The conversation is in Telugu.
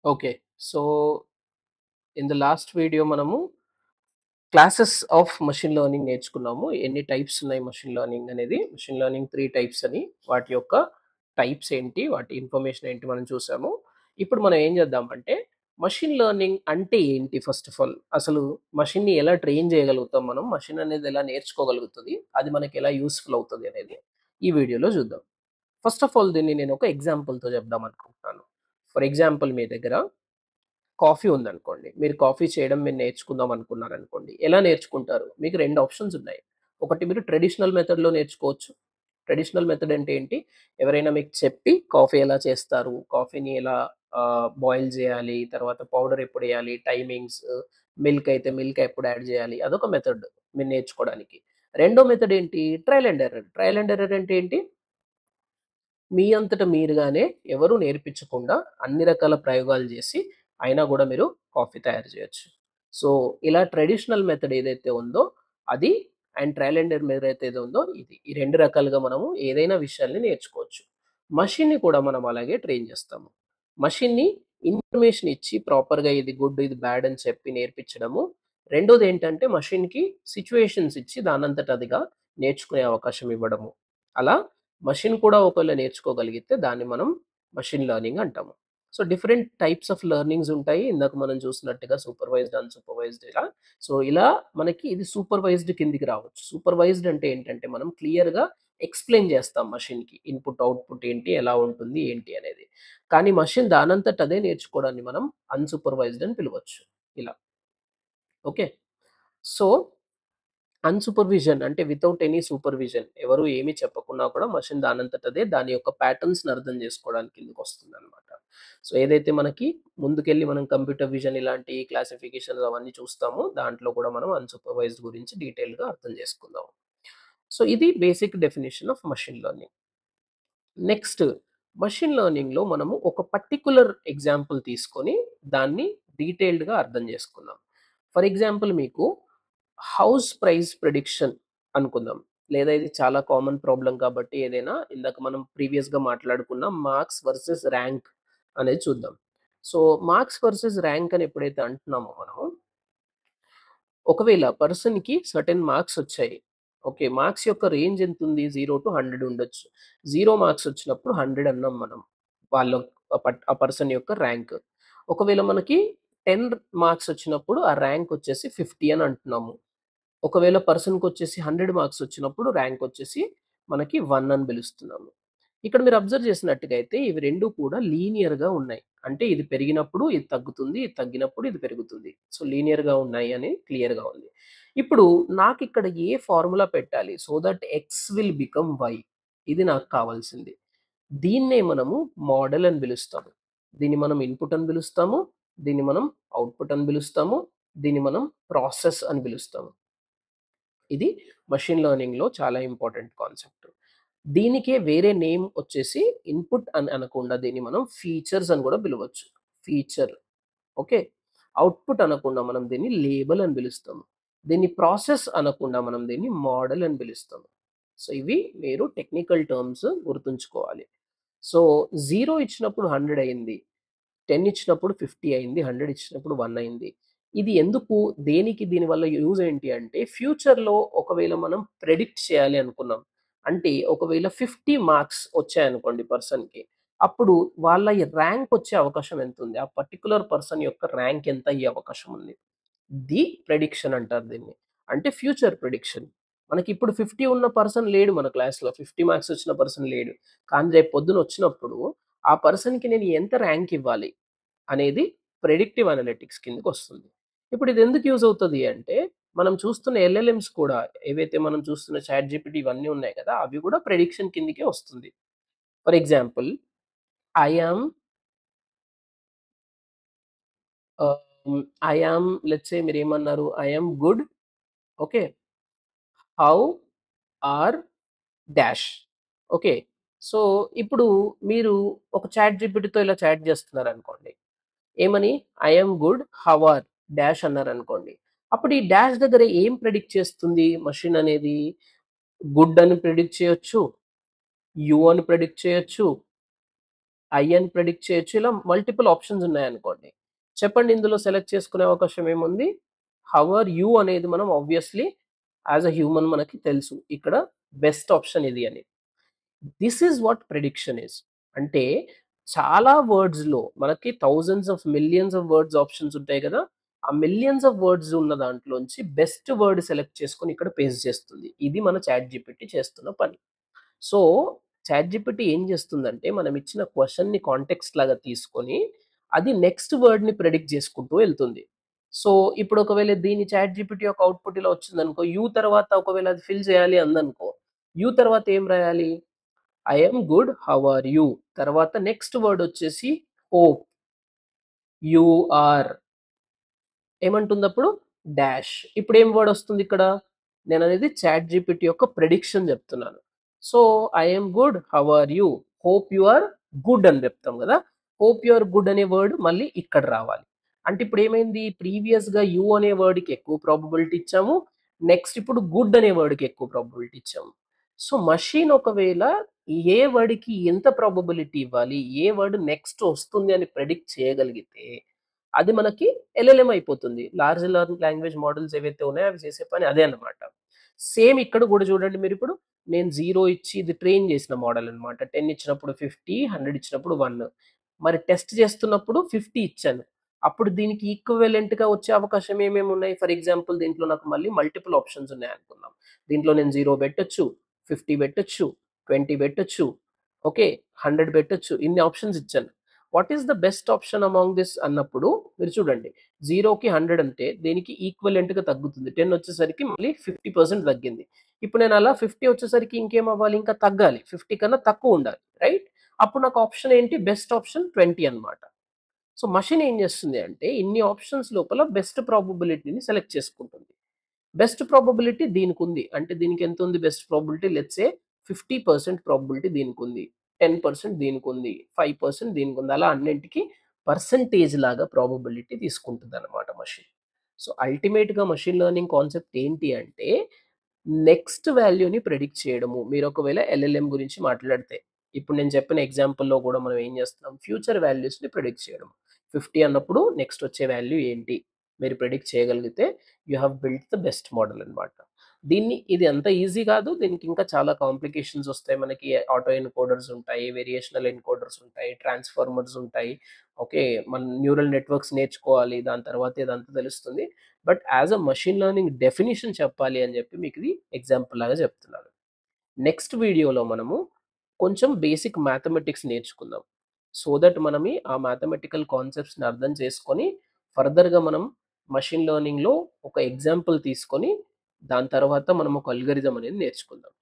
Okay. So, in the last video మనము క్లాసెస్ ఆఫ్ మెషిన్ లెర్నింగ్ నేర్చుకున్నాము. ఎన్ని టైప్స్ ఉన్నాయి మెషిన్ లెర్నింగ్ అనేది. మెషిన్ లెర్నింగ్ 3 టైప్స్ అని. వాటి యొక్క టైప్స్ ఏంటి? వాటి ఇన్ఫర్మేషన్ ఏంటి మనం చూసాము. ఇప్పుడు మనం ఏం చేద్దామంటే మెషిన్ లెర్నింగ్ అంటే ఏంటి ఫస్ట్ ఆఫ్ ఆల్? అసలు మెషిన్‌ని ఎలా ట్రైన్ చేయగలుగుతాం మనం? మెషిన్ అనేది ఎలా నేర్చుకోగలుగుతది? అది మనకి ఎలా యూజ్‌ఫుల్ అవుతది అనేది ఈ వీడియోలో చూద్దాం. ఫస్ట్ ఆఫ్ ఆల్ దీన్ని నేను ఒక ఎగ్జాంపుల్‌తో చెప్దాం అనుకుంటున్నాను. ఫర్ ఎగ్జాంపుల్ మీ దగ్గర కాఫీ ఉందనుకోండి. మీరు కాఫీ చేయడం మీరు నేర్చుకుందాం అనుకున్నారనుకోండి. ఎలా నేర్చుకుంటారు? మీకు 2 ఆప్షన్స్ ఉన్నాయి. ఒకటి మీరు ట్రెడిషనల్ మెథడ్‌లో నేర్చుకోవచ్చు. ట్రెడిషనల్ మెథడ్ అంటే ఏంటి? ఎవరైనా మీకు చెప్పి కాఫీ ఎలా చేస్తారు? కాఫీని ఎలా ఆహ్, బాయిల్ చేయాలి? తర్వాత పౌడర్ ఎప్పుడేయాలి? టైమింగ్స్, మిల్క్ అయితే మిల్క్ ఎప్పుడు యాడ్ చేయాలి? అదొక మెథడ్ మీరు నేర్చుకోవడానికి. రెండో మెథడ్ ఏంటి? Trial and error. Trial and error అంటే ఏంటి? మీ అంతట మీరుగానే ఎవరు నేర్పించకుండా అన్ని రకాల ప్రయోగాలు చేసి అయినా గూడా మీరు కాఫీ తయారు చేయొచ్చు. సో, ఇలా ట్రెడిషనల్ మెథడ్ ఏదైతే ఉందో అది and trial and error method ఏదైతే ఉందో ఇది. ఈ 2 రకాలుగా మనము ఏదైనా విషయాల్ని నేర్చుకోవచ్చు. మెషిన్‌ని కూడా మనం అలాగే ట్రైన్ చేస్తాము. మెషిన్‌ని ఇన్ఫర్మేషన్ ఇచ్చి ప్రాపర్‌గా ఇది గుడ్, ఇది బ్యాడ్ అని చెప్పి నేర్పించడము. రెండోదేంటంటే మెషిన్‌కి సిట్యుయేషన్స్ ఇచ్చి దానంతట అదిగా నేర్చుకునే అవకాశం ఇవ్వడము. అలా మెషిన్ కూడా ఒకవేళ నేర్చుకోగలిగితే దాన్ని మనం మెషిన్ లెర్నింగ్ అంటాము. So, different types of learnings ఉంటాయి. ఇందాక మనం చూసినట్టుగా సూపర్వైజ్డ్, అన్‌సూపర్వైజ్డ్ ఇలా. సో, ఇలా మనకి ఇది సూపర్వైజ్డ్ కిందికి రావచ్చు. సూపర్వైజ్డ్ అంటే ఏంటంటే మనం క్లియర్‌గా ఎక్స్‌ప్లెయిన్ చేస్తాం మెషిన్‌కి. ఇన్‌పుట్, అవుట్‌పుట్ ఏంటి? ఎలా ఉంటుంది? ఏంటి అనేది. కానీ మెషిన్ దానంతట అదే నేర్చుకోవడాన్ని మనం అన్‌సూపర్వైజ్డ్ అని పిలవచ్చు. ఇలా. ఓకే. సో, అన్‌సూపర్విజన్ అంటే వితౌట్ ఎనీ సూపర్విజన్ ఎవరు ఏమి చెప్పకున్నా కూడా మెషిన్ దానంతట అదే దాని యొక్క ప్యాటర్న్స్‌ని అర్థం చేసుకోవడానికి కిందకొస్తుందనమాట. సో, ఏదైతే మనకి ముందుకెళ్ళి మనం కంప్యూటర్ విజన్ ఇలాంటి క్లాసిఫికేషన్స్ అవన్నీ చూస్తామో దాంట్లో కూడా మనం అన్‌సూపర్వైజ్డ్ గురించి డీటెయిల్‌గా అర్థం చేసుకుందాం. సో, ఇది basic definition of machine learning. Next machine లెర్నింగ్‌లో మనము ఒక పర్టిక్యులర్ ఎగ్జాంపుల్ తీసుకొని దాన్ని డీటెయిల్డ్‌గా అర్థం చేసుకుందాం. ఫర్ ఎగ్జాంపుల్ మీకు హౌస్ ప్రైస్ ప్రిడిక్షన్ అనుకుందాం. లేదా ఇది చాలా కామన్ ప్రాబ్లమ్ కాబట్టి ఏదైనా ఇందాక మనం ప్రీవియస్‌గా మాట్లాడుకున్న మార్క్స్ వర్సెస్ ర్యాంక్ అనేది చూద్దాం. సో, మార్క్స్ వర్సెస్ ర్యాంక్ అని ఎప్పుడైతే అంటున్నామో మనం ఒకవేళ పర్సన్‌కి సర్టెన్ మార్క్స్ వచ్చాయి. ఓకే. మార్క్స్ యొక్క రేంజ్ ఎంతుంది? 0-100 ఉండొచ్చు. 0 మార్క్స్ వచ్చినప్పుడు 100 అన్నాం మనం. వాళ్ళ ఆ పట్ ఆ పర్సన్ యొక్క ర్యాంక్. ఒకవేళ మనకి 10 మార్క్స్ వచ్చినప్పుడు ఆ ర్యాంక్ వచ్చేసి 50 అని అంటున్నాము. ఒకవేళ పర్సన్‌కొచ్చేసి 100 మార్క్స్ వచ్చినప్పుడు ర్యాంక్ వచ్చేసి మనకి 1 అని పిలుస్తున్నాము. ఇక్కడ మీరు అబ్జర్వ్ చేసినట్టుగా అయితే ఇవి 2 కూడా లీనియర్‌గా ఉన్నాయి. అంటే ఇది పెరిగినప్పుడు ఇది తగ్గుతుంది. ఇది తగ్గినప్పుడు ఇది పెరుగుతుంది. సో, లీనియర్‌గా ఉన్నాయి అని క్లియర్‌గా ఉంది. ఇప్పుడు నాకిక్కడ ఏ ఫార్ములా పెట్టాలి? So that X will become Y. ఇది నాకు కావాల్సింది. దీన్నే మనము మోడల్ అని పిలుస్తాము. దీన్ని మనం ఇన్‌పుట్ అని పిలుస్తాము. దీన్ని మనం అవుట్‌పుట్ అని పిలుస్తాము. దీన్ని మనం ప్రాసెస్ అని పిలుస్తాము. ఇది మెషిన్ లెర్నింగ్‌లో చాలా ఇంపార్టెంట్ కాన్సెప్ట్. దీనికే వేరే నేమ్ వచ్చేసి ఇన్‌పుట్ అని అనకుండా దీన్ని మనం ఫీచర్స్ అని కూడా పిలవచ్చు. ఫీచర్. ఓకే. అవుట్‌పుట్ అనకుండా మనం దీన్ని లేబుల్ అని పిలుస్తాము. దీన్ని ప్రాసెస్ అనకుండా మనం దీన్ని మోడల్ అని పిలుస్తాము. సో, ఇవి మీరు టెక్నికల్ టర్మ్స్ గుర్తుంచుకోవాలి. సో, 0 ఇచ్చినప్పుడు 100 అయింది. 10 ఇచ్చినప్పుడు 50 అయింది. 100 ఇచ్చినప్పుడు 1 అయింది. ఇది ఎందుకు? దేనికి దీనివల్ల యూజ్ ఏంటి అంటే ఫ్యూచర్‌లో ఒకవేళ మనం ప్రెడిక్ట్ చేయాలి అనుకున్నాం. అంటే ఒకవేళ 50 మార్క్స్ వచ్చాయనుకోండి పర్సన్‌కి. అప్పుడు వాళ్ళ ర్యాంక్ వచ్చే అవకాశం ఎంతుంది? ఆ పర్టిక్యులర్ పర్సన్ యొక్క ర్యాంక్ ఎంత అయ్యే అవకాశం ఉంది? ది ప్రెడిక్షన్ అంటారు దీన్ని. అంటే ఫ్యూచర్ ప్రిడిక్షన్. మనకిప్పుడు 50 ఉన్న పర్సన్ లేడు మన క్లాస్‌లో. 50 మార్క్స్ వచ్చిన పర్సన్ లేడు. కానీ రేపు పొద్దున వచ్చినప్పుడు ఆ పర్సన్‌కి నేను ఎంత ర్యాంక్ ఇవ్వాలి? అనేది ప్రెడిక్టివ్ అనలిటిక్స్ కిందకొస్తుంది. ఇప్పుడు ఇది ఎందుకు యూజ్ అవుతది అంటే మనం చూస్తున్న ఎల్ఎల్ఎమ్స్ కూడా ఏవైతే మనం చూస్తున్న చాట్ జీపీటీ ఇవన్నీ ఉన్నాయి కదా! అవి కూడా ప్రెడిక్షన్ కిందకే వస్తుంది. ఫర్ ఎగ్జాంపుల్ ఐ యామ్ ఆహ్, హ్మ్. ఐ యామ్ లెట్స్ సే మీరేమన్నారు? I am good. Okay. How are dash. Okay. So, ఇప్పుడు మీరు ఒక చాట్ జీపీటీతో ఇలా చాట్ చేస్తున్నారనుకోండి. ఏమని? I am good. How are dash అన్నారనుకోండి. అప్పుడు ఈ డాష్ దగ్గర ఏం ప్రెడిక్ట్ చేస్తుంది మెషిన్ అనేది? గుడ్ అని ప్రెడిక్ట్ చేయొచ్చు. యూ అని ప్రెడిక్ట్ చేయొచ్చు. ఐ అని ప్రిడిక్ట్ చేయొచ్చు. ఇలా మల్టిపుల్ ఆప్షన్స్ ఉన్నాయనుకోండి. చెప్పండి ఇందులో సెలెక్ట్ చేసుకునే అవకాశం ఏముంది? హౌ ఆర్ యూ అనేది మనం ఆబ్వియస్‌లీ యాస్ ఎ హ్యూమన్ మనకి తెలుసు. ఇక్కడ బెస్ట్ ఆప్షన్ ఇది అని. This is what prediction is. అంటే చాలా వర్డ్స్‌లో మనకి thousands of millions of words options ఉంటాయి కదా! ఆ మిలియన్స్ ఆఫ్ వర్డ్స్ ఉన్న దాంట్లోంచి బెస్ట్ వర్డ్ సెలెక్ట్ చేసుకొని ఇక్కడ పేస్ట్ చేస్తుంది. ఇది మన చాట్ జీపీటీ చేస్తున్న పని. సో, చాట్ జీపీటీ ఏం చేస్తుందంటే మనం ఇచ్చిన క్వెషన్‌ని కాంటెక్స్ట్ లాగా తీసుకొని అది నెక్స్ట్ వర్డ్‌ని ప్రిడిక్ట్ చేసుకుంటూ వెళ్తుంది. సో, ఇప్పుడు ఒకవేళ దీని చాట్ జీపీటీ యొక్క అవుట్‌పుట్ ఇలా వచ్చిందనుకో, యూ తర్వాత ఒకవేళ అది ఫిల్ చేయాలి అందనుకో, యూ తర్వాత ఏం రాయాలి? I am good. How are you? తర్వాత నెక్స్ట్ వర్డ్ వచ్చేసి హోప్. యూ ఆర్ ఏమంటుందప్పుడు? డాష్. ఇప్పుడు ఏం వర్డ్ వస్తుంది ఇక్కడ? నేననేది చాట్ జీపీటీ యొక్క ప్రిడిక్షన్ చెప్తున్నాను. So, I am good. How are you? Hope you are good అని చెప్తాం కదా! హోప్ యూ ఆర్ గుడ్ అనే వర్డ్ మళ్ళీ ఇక్కడ రావాలి. అంటే ఇప్పుడు ఏమైంది? ప్రీవియస్‌గా యూ అనే వర్డ్‌కి ఎక్కువ ప్రాబబిలిటీ ఇచ్చాము. నెక్స్ట్ ఇప్పుడు గుడ్ అనే వర్డ్‌కి ఎక్కువ ప్రాబబిలిటీ ఇచ్చాము. సో, మెషిన్ ఒకవేళ ఏ వర్డ్‌కి ఎంత ప్రాబబిలిటీ ఇవ్వాలి? ఏ వర్డ్ నెక్స్ట్ వస్తుంది అని ప్రిడిక్ట్ చేయగలిగితే అది మనకి ఎల్ఎల్ఎం అయిపోతుంది. లార్జ్ లెర్నింగ్ లాంగ్వేజ్ మోడల్స్ ఏవైతే ఉన్నాయో అవి చేసే పని అదే అన్నమాట. సేమ్ ఇక్కడ కూడా చూడండి మీరిప్పుడు నేను 0 ఇచ్చి ఇది ట్రైన్ చేసిన మోడల్ అన్నమాట. 10 ఇచ్చినప్పుడు 50, 100 ఇచ్చినప్పుడు 1. మరి టెస్ట్ చేస్తున్నప్పుడు 50 ఇచ్చాను. అప్పుడు దీనికి ఈక్వివలెంట్‌గా వచ్చే అవకాశం ఏమేమి ఉన్నాయి? ఫర్ ఎగ్జాంపుల్ దీంట్లో నాకు మళ్ళీ మల్టిపుల్ ఆప్షన్స్ ఉన్నాయనుకుందాం. దీంట్లో నేను 0 పెట్టొచ్చు, 50 పెట్టొచ్చు, 20 పెట్టొచ్చు, ఓకే. 100 పెట్టొచ్చు. ఇన్ని ఆప్షన్స్ ఇచ్చాను. What is the best option among this అన్నప్పుడు మీరు చూడండి 0కి 100 అంటే దీనికి ఈక్వివలెంట్‌గా తగ్గుతుంది. 10 వచ్చేసరికి మళ్ళీ 50% తగ్గింది. ఇప్పుడు నేను అలా 50 వచ్చేసరికి ఇంకేం అవ్వాలి? ఇంకా తగ్గాలి. 50 కన్నా తక్కువ ఉండాలి. రైట్? అప్పుడు నాకు ఆప్షన్ ఏంటి? బెస్ట్ ఆప్షన్ 20 అన్నమాట. సో, మెషిన్ ఏం చేస్తుంది అంటే ఇన్ని ఆప్షన్స్ లోపల బెస్ట్ ప్రాబబిలిటీని సెలెక్ట్ చేసుకుంటుంది. బెస్ట్ ప్రాబబిలిటీ దీనికుంది. అంటే దీనికి ఎంత ఉంది best probability? Let's say 50% probability దీనికుంది. 10% దీనికుంది. 5% దీనికుంది. అలా అన్నింటికి పర్సెంటేజ్ లాగా ప్రాబబిలిటీ తీసుకుంటుందన్నమాట మెషిన్. సో, అల్టిమేట్‌గా మెషిన్ లెర్నింగ్ కాన్సెప్ట్ ఏంటి అంటే నెక్స్ట్ వాల్యూని ప్రిడిక్ట్ చేయడము. మీరు ఒకవేళ ఎల్ఎల్ఎం గురించి మాట్లాడితే. ఇప్పుడు నేను చెప్పిన ఎగ్జాంపుల్‌లో కూడా మనం ఏం చేస్తున్నాం? ఫ్యూచర్ వాల్యూస్‌ని ప్రిడిక్ట్ చేయడం. 50 అన్నప్పుడు నెక్స్ట్ వచ్చే వాల్యూ ఏంటి? మీరు ప్రిడిక్ట్ చేయగలిగితే you have built the best model అన్నమాట. దీన్ని ఇది అంత ఈజీ కాదు. దీనికి ఇంకా చాలా కాంప్లికేషన్స్ వస్తాయి. మనకి ఆటో ఎన్కోడర్స్ ఉంటాయి. వేరియేషనల్ ఎన్కోడర్స్ ఉంటాయి. ట్రాన్స్‌ఫార్మర్స్ ఉంటాయి. ఓకే. మనం న్యూరల్ నెట్వర్క్స్ నేర్చుకోవాలి. దాని తర్వాత ఇదంతా తెలుస్తుంది. But as a machine learning definition చెప్పాలి అని చెప్పి మీకు ఇది ఎగ్జాంపుల్ లాగా చెప్తున్నాను. నెక్స్ట్ వీడియోలో మనము కొంచెం బేసిక్ మ్యాథమెటిక్స్ నేర్చుకుందాం. సో దట్ మనమి ఆ మ్యాథమెటికల్ కాన్సెప్ట్స్‌ని అర్థం చేసుకొని ఫర్దర్‌గా మనం మెషిన్ లెర్నింగ్‌లో ఒక ఎగ్జాంపుల్ తీసుకొని దాని తర్వాత మనం ఒక అల్గోరిథం అనేది నేర్చుకుందాం.